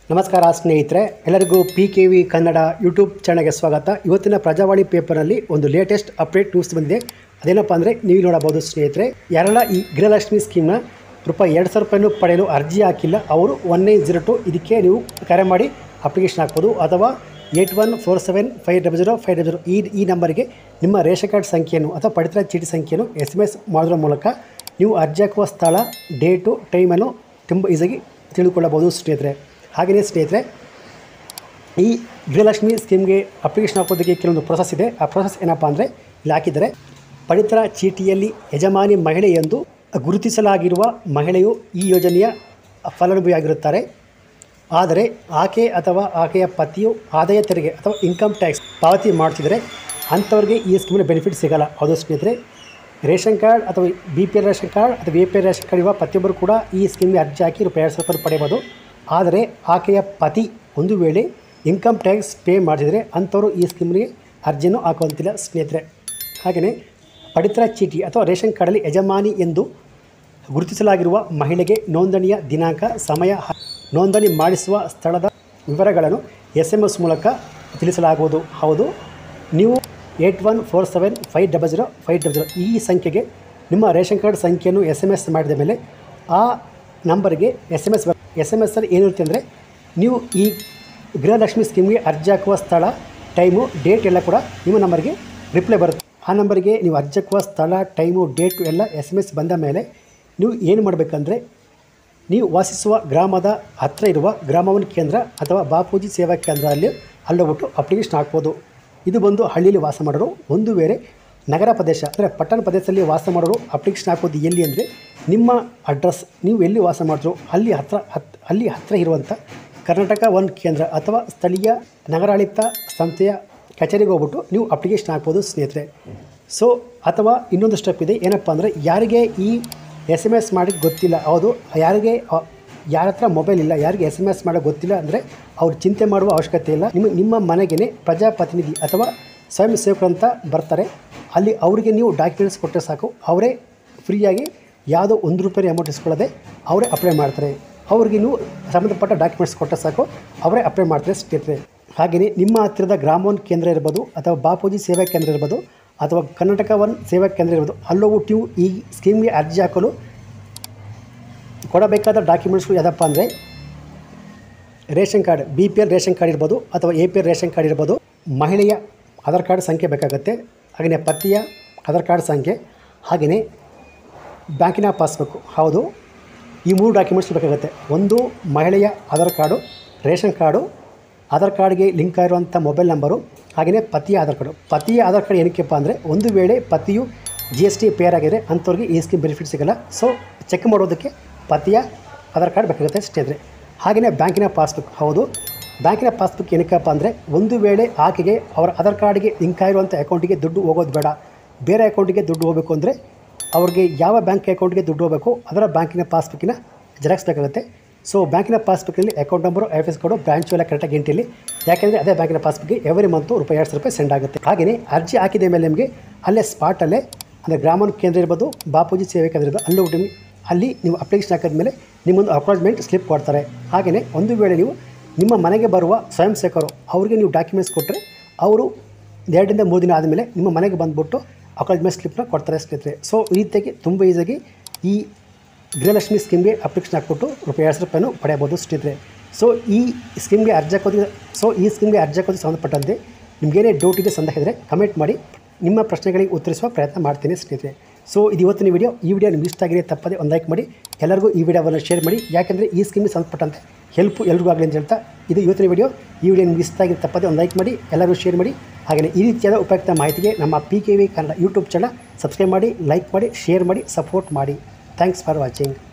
ನಮಸ್ಕಾರ ಸ್ನೇಹಿತರೆ ಎಲ್ಲರಿಗೂ P K V Kannada YouTube ಚಾನಲ್ಗೆ ಸ್ವಾಗತ ಇವತ್ತಿನ ಪ್ರಜಾವಾಣಿ ಪೇಪರ್ನಲ್ಲಿ ಒಂದು ಲೇಟೆಸ್ಟ್ ಅಪ್ಡೇಟ್ ನ್ಯೂಸ್ ಬಂದಿದೆ ಅದೇನಪ್ಪ ಅಂದರೆ ನೀವು ನೋಡಬಹುದು ಸ್ನೇಹಿತರೆ ಯಾರೆಲ್ಲ ಈ ಗೃಹಲಕ್ಷ್ಮಿ ಸ್ಕೀಮ್ನ ರೂಪಾಯಿ ಎರಡು ಸಾವಿರ ರೂಪಾಯಿನೂ ಪಡೆಯಲು ಅರ್ಜಿ ಹಾಕಿಲ್ಲ ಅವರು ಒನ್ ನೈನ್ ಜೀರೋ ಟು ಇದಕ್ಕೆ ನೀವು ಕರೆ ಮಾಡಿ ಅಪ್ಲಿಕೇಶನ್ ಹಾಕ್ಬೋದು ಅಥವಾ eight one four seven five double zero five double zero ಈ ಈ ನಂಬರಿಗೆ ನಿಮ್ಮ ರೇಷನ್ ಕಾರ್ಡ್ ಸಂಖ್ಯೆಯನ್ನು ಅಥವಾ ಪಡಿತರ ಚೀಟಿ ಸಂಖ್ಯೆಯನ್ನು ಎಸ್ ಎಮ್ ಎಸ್ ಮಾಡೋದ್ರ ಮೂಲಕ ನೀವು ಅರ್ಜಿ ಹಾಕುವ ಸ್ಥಳ ಡೇಟು ಟೈಮನ್ನು ತುಂಬ ಈಸಿಯಾಗಿ ತಿಳ್ಕೊಳ್ಳಬಹುದು ಸ್ನೇಹಿತರೆ ಹಾಗೆಯೇ ಸ್ನೇಹಿತರೆ ಈ ಗೃಹಲಕ್ಷ್ಮಿ ಸ್ಕೀಮ್ಗೆ ಅಪ್ಲಿಕೇಶನ್ ಹಾಕೋದಕ್ಕೆ ಕೆಲವೊಂದು ಪ್ರೊಸೆಸ್ ಇದೆ ಆ ಪ್ರೊಸೆಸ್ ಏನಪ್ಪ ಅಂದರೆ ಇಲ್ಲಿ ಹಾಕಿದರೆ ಪಡಿತರ ಚೀಟಿಯಲ್ಲಿ ಯಜಮಾನಿ ಮಹಿಳೆ ಎಂದು ಗುರುತಿಸಲಾಗಿರುವ ಮಹಿಳೆಯು ಈ ಯೋಜನೆಯ ಫಲಾನುಭವಿಯಾಗಿರುತ್ತಾರೆ ಆದರೆ ಆಕೆ ಅಥವಾ ಆಕೆಯ ಪತಿಯು ಆದಾಯ ತೆರಿಗೆ ಅಥವಾ ಇನ್ಕಮ್ ಟ್ಯಾಕ್ಸ್ ಪಾವತಿ ಮಾಡ್ತಿದ್ರೆ ಅಂಥವ್ರಿಗೆ ಈ ಸ್ಕೀಮಿನ ಬೆನಿಫಿಟ್ ಸಿಗಲ್ಲ ಹೌದು ಸ್ನೇಹಿತರೆ ರೇಷನ್ ಕಾರ್ಡ್ ಅಥವಾ B P L ration card ಅಥವಾ A P L ration card ಇರುವ ಪ್ರತಿಯೊಬ್ಬರು ಕೂಡ ಈ ಸ್ಕೀಮ್ಗೆ ಅರ್ಜಿ ಹಾಕಿ ರೂಪಾಯಿ ಎರಡು ಸಾವಿರ ರೂಪಾಯಿ ಪಡೆಯಬಹುದು ಆದರೆ ಆಕೆಯ ಪತಿ ಒಂದು ವೇಳೆ ಇನ್ಕಮ್ ಟ್ಯಾಕ್ಸ್ ಪೇ ಮಾಡಿದರೆ ಅಂಥವರು ಈ ಸ್ಕೀಮ್ಗೆ ಅರ್ಜಿಯನ್ನು ಹಾಕುವಂತಿಲ್ಲ ಸ್ನೇಹಿತರೆ ಹಾಗೆಯೇ ಪಡಿತರ ಚೀಟಿ ಅಥವಾ ರೇಷನ್ ಕಾರ್ಡಲ್ಲಿ ಯಜಮಾನಿ ಎಂದು ಗುರುತಿಸಲಾಗಿರುವ ಮಹಿಳೆಗೆ ನೋಂದಣಿಯ ದಿನಾಂಕ ಸಮಯ ಹ- ನೋಂದಣಿ ಮಾಡಿಸುವ ಸ್ಥಳದ ವಿವರಗಳನ್ನು ಎಸ್ ಎಮ್ ಎಸ್ ಮೂಲಕ ತಿಳಿಸಲಾಗುವುದು ಹೌದು ನೀವು eight one four seven five double zero five double zero ಈ ಸಂಖ್ಯೆಗೆ ನಿಮ್ಮ ರೇಷನ್ ಕಾರ್ಡ್ ಸಂಖ್ಯೆಯನ್ನು ಎಸ್ ಎಮ್ ಎಸ್ ಮಾಡಿದ ಮೇಲೆ ಆ ನಂಬರ್ಗೆ S M S S M S ಏನಿರುತ್ತೆ ಅಂದರೆ ನೀವು ಈ ಗೃಹಲಕ್ಷ್ಮಿ ಸ್ಕೀಮ್ಗೆ ಅರ್ಜಿ ಹಾಕುವ ಸ್ಥಳ ಟೈಮು ಡೇಟ್ ಎಲ್ಲ ಕೂಡ ನಿಮ್ಮ ನಂಬರ್ಗೆ ರಿಪ್ಲೈ ಬರುತ್ತೆ ಆ ನಂಬರ್ಗೆ ನೀವು ಅರ್ಜಿ ಹಾಕುವ ಸ್ಥಳ ಟೈಮು ಡೇಟು ಎಲ್ಲ ಎಸ್ ಎಮ್ ಎಸ್ ಬಂದ ಮೇಲೆ ನೀವು ಏನು ಮಾಡಬೇಕಂದ್ರೆ ನೀವು ವಾಸಿಸುವ ಗ್ರಾಮದ ಹತ್ತಿರ ಇರುವ ಗ್ರಾಮವನ್ ಕೇಂದ್ರ ಅಥವಾ ಬಾಪೂಜಿ ಸೇವಾ ಕೇಂದ್ರ ಅಲ್ಲಿ ಅಲ್ಲೋಗ್ಬಿಟ್ಟು ಅಪ್ಲಿಕೇಶನ್ ಹಾಕ್ಬೋದು ಇದು ಬಂದು ಹಳ್ಳಿಯಲ್ಲಿ ವಾಸ ಮಾಡೋರು ಒಂದು ವೇಳೆ ನಗರ ಪ್ರದೇಶ ಅಂದರೆ ಪಟ್ಟಣ ಪ್ರದೇಶದಲ್ಲಿ ವಾಸ ಮಾಡೋರು ಅಪ್ಲಿಕೇಶನ್ ಹಾಕೋದು ಎಲ್ಲಿ ಅಂದರೆ ನಿಮ್ಮ ಅಡ್ರೆಸ್ ನೀವು ಎಲ್ಲಿ ವಾಸ ಮಾಡಿದ್ರು ಅಲ್ಲಿ ಹತ್ರ ಹತ್ ಅಲ್ಲಿ ಹತ್ತಿರ ಇರುವಂಥ ಕರ್ನಾಟಕ ಒನ್ ಕೇಂದ್ರ ಅಥವಾ ಸ್ಥಳೀಯ ನಗರಾಡಳಿತ ಸಂಸ್ಥೆಯ ಕಚೇರಿಗೆ ಹೋಗ್ಬಿಟ್ಟು ನೀವು ಅಪ್ಲಿಕೇಶನ್ ಹಾಕ್ಬೋದು ಸ್ನೇಹಿತರೆ ಸೊ ಅಥವಾ ಇನ್ನೊಂದು ಸ್ಟೆಪ್ ಇದೆ ಏನಪ್ಪ ಅಂದರೆ ಯಾರಿಗೆ ಈ ಎಸ್ ಎಮ್ ಎಸ್ ಮಾಡಿ ಗೊತ್ತಿಲ್ಲ ಹೌದು ಯಾರಿಗೆ ಅ- ಯಾರ ಹತ್ರ ಮೊಬೈಲ್ ಇಲ್ಲ ಯಾರಿಗೆ ಎಸ್ ಎಮ್ ಎಸ್ ಮಾಡೋಕ್ಕೆ ಗೊತ್ತಿಲ್ಲ ಅಂದರೆ ಅವ್ರು ಚಿಂತೆ ಮಾಡುವ ಅವಶ್ಯಕತೆ ಇಲ್ಲ ನಿಮ್ಮ ನಿಮ್ಮ ಮನೆಗೇ ಪ್ರಜಾಪ್ರತಿನಿಧಿ ಅಥವಾ ಸ್ವಯಂ ಸೇವಕರಂತ ಬರ್ತಾರೆ ಅಲ್ಲಿ ಅವರಿಗೆ ನೀವು ಡಾಕ್ಯುಮೆಂಟ್ಸ್ ಕೊಟ್ಟರೆ ಸಾಕು ಅವರೇ ಫ್ರೀಯಾಗಿ ಯಾವುದೋ ಒಂದು ರೂಪಾಯಿ ಅಮೌಂಟ್ ಇಸ್ಕೊಳ್ಳದೆ ಅವರೇ ಅಪ್ಲೈ ಮಾಡ್ತಾರೆ ಅವ್ರಿಗೆ ನೀವು ಸಂಬಂಧಪಟ್ಟ ಡಾಕ್ಯುಮೆಂಟ್ಸ್ ಕೊಟ್ಟರೆ ಸಾಕು ಅವರೇ ಅಪ್ಲೈ ಮಾಡ್ತಾರೆ ಸ್ನೇಹಿತರೆ ಹಾಗೆಯೇ ನಿಮ್ಮ ಹತ್ತಿರದ ಗ್ರಾಮ ಒನ್ ಕೇಂದ್ರ ಇರ್ಬೋದು ಅಥವಾ ಬಾಪೂಜಿ ಸೇವಾ ಕೇಂದ್ರ ಇರ್ಬೋದು ಅಥವಾ ಕರ್ನಾಟಕ ಒನ್ ಸೇವಾ ಕೇಂದ್ರ ಇರ್ಬೋದು ಅಲ್ಲೋಗ್ಬಿಟ್ಟು ನೀವು ಈ ಸ್ಕೀಮ್ಗೆ ಅರ್ಜಿ ಹಾಕಲು ಕೊಡಬೇಕಾದ ಡಾಕ್ಯುಮೆಂಟ್ಸ್ಗಳು ಯಾವುದಪ್ಪ ಅಂದರೆ ration card B P L ration card ಇರ್ಬೋದು ಅಥವಾ A P L ration card ಇರ್ಬೋದು ಮಹಿಳೆಯ ಆಧಾರ್ ಕಾರ್ಡ್ ಸಂಖ್ಯೆ ಬೇಕಾಗುತ್ತೆ ಹಾಗೆಯೇ ಪತಿಯ ಆಧಾರ್ ಕಾರ್ಡ್ ಸಂಖ್ಯೆ ಹಾಗೆಯೇ ಬ್ಯಾಂಕಿನ ಪಾಸ್ಬುಕ್ ಹೌದು ಈ ಮೂರು ಡಾಕ್ಯುಮೆಂಟ್ಸ್ ಬೇಕಾಗುತ್ತೆ ಒಂದು ಮಹಿಳೆಯ Aadhaar card ration card Aadhaar ಕಾರ್ಡ್ಗೆ ಲಿಂಕ್ ಆಗಿರುವಂಥ ಮೊಬೈಲ್ ನಂಬರು ಹಾಗೆಯೇ ಪತಿಯ ಆಧಾರ್ ಕಾರ್ಡು ಪತಿಯ ಆಧಾರ್ ಕಾರ್ಡ್ ಏನಕ್ಕೆಪ್ಪ ಅಂದರೆ ಒಂದು ವೇಳೆ ಪತಿಯು ಜಿ ಎಸ್ ಟಿ ಪೇರ್ ಆಗಿದ್ರೆ ಅಂಥವ್ರಿಗೆ ಈ ಸ್ಕೀಮ್ ಬೆನಿಫಿಟ್ ಸಿಗಲ್ಲ ಸೊ ಚೆಕ್ ಮಾಡೋದಕ್ಕೆ ಪತಿಯ ಆಧಾರ್ ಕಾರ್ಡ್ ಬೇಕಾಗುತ್ತೆ ಸ್ನೇಹಿತರೆ ಹಾಗೆಯೇ ಬ್ಯಾಂಕಿನ ಪಾಸ್ಬುಕ್ ಹೌದು ಬ್ಯಾಂಕಿನ ಪಾಸ್ಬುಕ್ ಏನಕ್ಕಪ್ಪ ಅಂದರೆ ಒಂದು ವೇಳೆ ಆಕೆಗೆ ಅವರ ಆಧಾರ್ ಕಾರ್ಡ್ಗೆ ಲಿಂಕ್ ಆಗಿರುವಂಥ ಅಕೌಂಟಿಗೆ ದುಡ್ಡು ಹೋಗೋದು ಬೇಡ ಬೇರೆ ಅಕೌಂಟಿಗೆ ದುಡ್ಡು ಹೋಗಬೇಕು ಅಂದರೆ ಅವ್ರಿಗೆ ಯಾವ ಬ್ಯಾಂಕ್ ಅಕೌಂಟ್ಗೆ ದುಡ್ಡು ಹೋಗಬೇಕು ಅದರ ಬ್ಯಾಂಕಿನ ಪಾಸ್ಬುಕ್ಕಿನ ಜೆರಾಕ್ಸ್ ಬೇಕಾಗುತ್ತೆ ಸೊ ಬ್ಯಾಂಕಿನ ಪಾಸ್ಬುಕ್ಕಲ್ಲಿ account number I F S code branch ಎಲ್ಲ ಕರೆಕ್ಟಾಗಿ ಎಂಟಿಲಿ ಯಾಕೆಂದರೆ ಅದೇ ಬ್ಯಾಂಕಿನ ಪಾಸ್ಬುಕ್ಗೆ ಎವರಿ ಮಂತು ರೂಪಾಯಿ ಎರಡು ಸಾವಿರ ರೂಪಾಯಿ ಸೆಂಡ್ ಆಗುತ್ತೆ ಹಾಗೆಯೇ ಅರ್ಜಿ ಹಾಕಿದ ಮೇಲೆ ನಿಮಗೆ ಅಲ್ಲೇ ಸ್ಪಾಟಲ್ಲೇ ಅಂದರೆ ಗ್ರಾಮೀಣ ಕೇಂದ್ರ ಇರ್ಬೋದು ಬಾಪೂಜಿ ಸೇವೆ ಕೇಂದ್ರ ಇರ್ಬೋದು ಅಲ್ಲಿ ಹೋಗಿ ಅಲ್ಲಿ ನೀವು ಅಪ್ಲಿಕೇಶನ್ ಹಾಕಿದ್ಮೇಲೆ ನಿಮ್ಮೊಂದು ಅಕ್ನಾಲಜ್ಮೆಂಟ್ ಸ್ಲಿಪ್ ಕೊಡ್ತಾರೆ ಹಾಗೆಯೇ ಒಂದು ವೇಳೆ ನೀವು ನಿಮ್ಮ ಮನೆಗೆ ಬರುವ ಸ್ವಯಂ ಸೇವಕರು ಅವರಿಗೆ ನೀವು ಡಾಕ್ಯುಮೆಂಟ್ಸ್ ಕೊಟ್ಟರೆ ಅವರು ಎರಡರಿಂದ ಮೂರು ದಿನ ಆದಮೇಲೆ ನಿಮ್ಮ ಮನೆಗೆ ಬಂದುಬಿಟ್ಟು ಅಕ್ನಾಲಜ್ಮೆಂಟ್ ಸ್ಲಿಪ್ನ ಕೊಡ್ತಾರೆ ಸ್ನೇಹಿತರೆ ಸೊ ಈ ರೀತಿಯಾಗಿ ತುಂಬ ಈಸಿಯಾಗಿ ಈ ಗೃಹಲಕ್ಷ್ಮಿ ಸ್ಕೀಮ್ಗೆ ಅಪ್ಲಿಕೇಶನ್ ಹಾಕ್ಬಿಟ್ಟು ರೂಪಾಯಿ ಎರಡು ಸಾವಿರ ರೂಪಾಯಿನೂ ಪಡೆಯಬಹುದು ಸ್ನೇಹಿತರೆ ಸೊ ಈ ಸ್ಕೀಮ್ಗೆ ಅರ್ಜಿ ಹಾಕೋದು ಸೊ ಈ ಸ್ಕೀಮ್ಗೆ ಅರ್ಜಿ ಹಾಕೋದಕ್ಕೆ ಸಂಬಂಧಪಟ್ಟಂತೆ ನಿಮಗೇನೇ ಡೌಟ್ ಇದೆ ಸಂದೇಹ ಇದ್ದರೆ ಕಮೆಂಟ್ ಮಾಡಿ ನಿಮ್ಮ ಪ್ರಶ್ನೆಗಳಿಗೆ ಉತ್ತರಿಸುವ ಪ್ರಯತ್ನ ಮಾಡ್ತೀನಿ ಸ್ನೇಹಿತರೆ ಸೊ ಇದು ಇವತ್ತಿನ ವಿಡಿಯೋ ಈ ವಿಡಿಯೋ ನಿಮ್ಗೆ ಇಷ್ಟ ಆಗಿದೆ ತಪ್ಪದೆ ಒಂದು ಲೈಕ್ ಮಾಡಿ ಎಲ್ಲರಿಗೂ ಈ ವಿಡಿಯೋವನ್ನು ಶೇರ್ ಮಾಡಿ ಯಾಕೆಂದರೆ ಈ ಸ್ಕೀಮಿಗೆ ಸಂಬಂಧಪಟ್ಟಂತೆ ಹೆಲ್ಪ್ ಎಲ್ರಿಗೂ ಆಗಲಿ ಅಂತ ಹೇಳ್ತಾ ಇದು ಇವತ್ತಿನ ವಿಡಿಯೋ ಈ ವಿಡಿಯೋ ನಿಮ್ಗೆ ಇಷ್ಟ ಆಗಿದೆ ತಪ್ಪದೆ ಒಂದು ಲೈಕ್ ಮಾಡಿ ಎಲ್ಲರಿಗೂ ಶೇರ್ ಮಾಡಿ ಹಾಗೆಯೇ ಈ ರೀತಿಯಾದ ಉಪಯುಕ್ತ ಮಾಹಿತಿಗೆ ನಮ್ಮ P K V Kannada YouTube channel subscribe ಮಾಡಿ ಲೈಕ್ ಮಾಡಿ ಶೇರ್ ಮಾಡಿ ಸಪೋರ್ಟ್ ಮಾಡಿ ಥ್ಯಾಂಕ್ಸ್ ಫಾರ್ ವಾಚಿಂಗ್